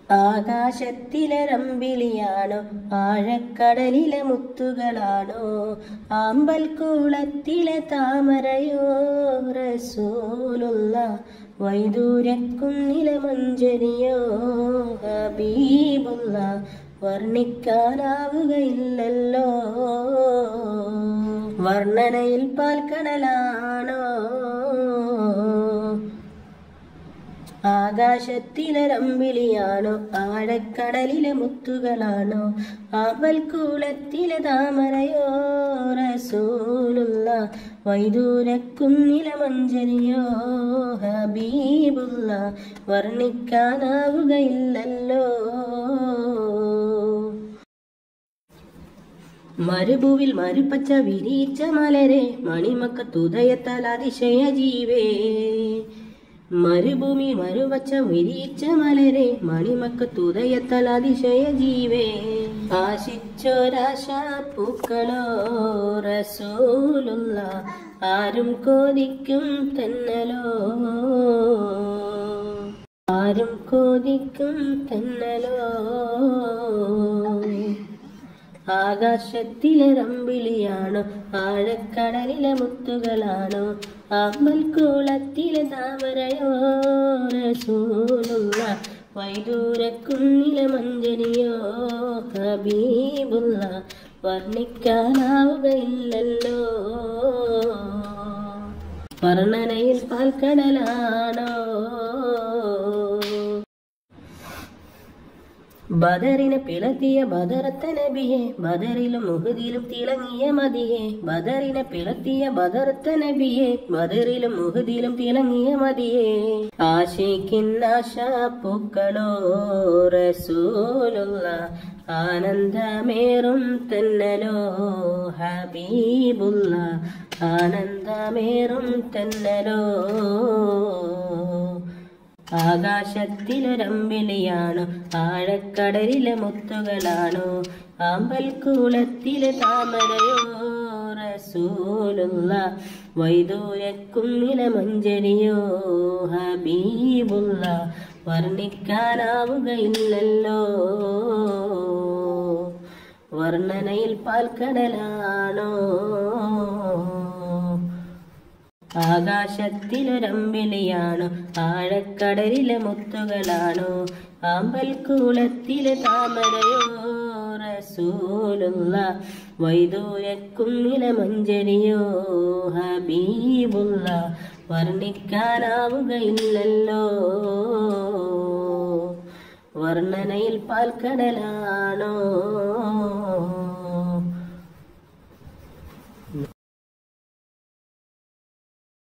ആകാശത്തിലെ റമ്പിളിയാണോ ആഴക്കടലിലെ മുത്തുകളാണോ ആമ്പൽ കൂളത്തിലെ താമരയോ റസൂലുള്ള വൈദൂരക്കുന്നിലെ മഞ്ചരിയോ ഹബീബുള്ള വർണ്ണിക്കാനാവുകയില്ലല്ലോ വർണ്ണനയിൽ പാൽക്കടലാണോ ആകാശത്തിലെ റമ്പിളിയാണോ ആഴക്കടലിലെ മുത്തുകളാണോ ആവൽ കൂളത്തിലെ താമരയോ റസൂലുള്ള വൈദൂരക്കുന്നിലെ മഞ്ചരിയോ ഹബീബുള്ള വർണ്ണിക്കാനാവുകയില്ലല്ലോ മരുഭൂവിൽ മരുപ്പച്ച വിരിച്ച മലരെ മണിമക്കത്തുദയത്താൽ അതിശയ ജീവേ മരുഭൂമി മരുവച്ച വിരിച്ച മലരെ മണിമക്കത്തുദയത്താൽ അതിശയ ജീവേ ആശിച്ചൊരാശാ പൂക്കളോ റസൂലുള്ള ആരും കോതിക്കും തന്നലോ ആരും കോതിക്കും തന്നലോ ആകാശത്തിലെ റമ്പിളിയാണോ ആഴക്കടലിലെ മുത്തുകളാണോ അമ്പൽ കൂളത്തിലെ താമരയോ റസൂലുള്ള വൈദൂരക്കുന്നിലെ മഞ്ചരിയോ ഹബീബുള്ള വർണ്ണിക്കാനാവുകയില്ലല്ലോ വർണ്ണനയിൽ പാൽക്കടലാണോ ബദറിനെ പിളർത്തിയ ബദറത്ത നബിയെ ബദറിലും മുഹദിലും തിളങ്ങിയ മതിയെ ബദറിനെ പിളർത്തിയ ബദറത്ത നബിയെ ബദറിലും മുഹദിലും തിളങ്ങിയ മതിയെ ആശിക്കുന്ന പൂക്കളോ റസൂലുള്ള ആനന്ദമേറും തന്നലോ ഹബീബുള്ള ആനന്ദമേറും തന്നലോ ആകാശത്തിലൊരമ്പിളിയാണോ ആഴക്കടലിലെ മുത്തുകളാണോ ആമ്പൽ കൂളത്തിലെ താമരയോ റസൂലുള്ള വൈദൂരക്കുന്നിലെ മഞ്ചരിയോ ഹബീബുള്ള വർണ്ണിക്കാനാവുകയില്ലല്ലോ വർണ്ണനയിൽ പാൽക്കടലാണോ ആകാശത്തിലൊരമ്പിളിയാണോ ആഴക്കടലിലെ മുത്തുകളാണോ ആമ്പൽ കൂളത്തിലെ താമരയോ റസൂലുള്ള വൈദൂരക്കുന്നിലെ മഞ്ചരിയോ ഹബീബുള്ള വർണ്ണിക്കാനാവുകയില്ലല്ലോ വർണ്ണനയിൽ പാൽക്കടലാണോ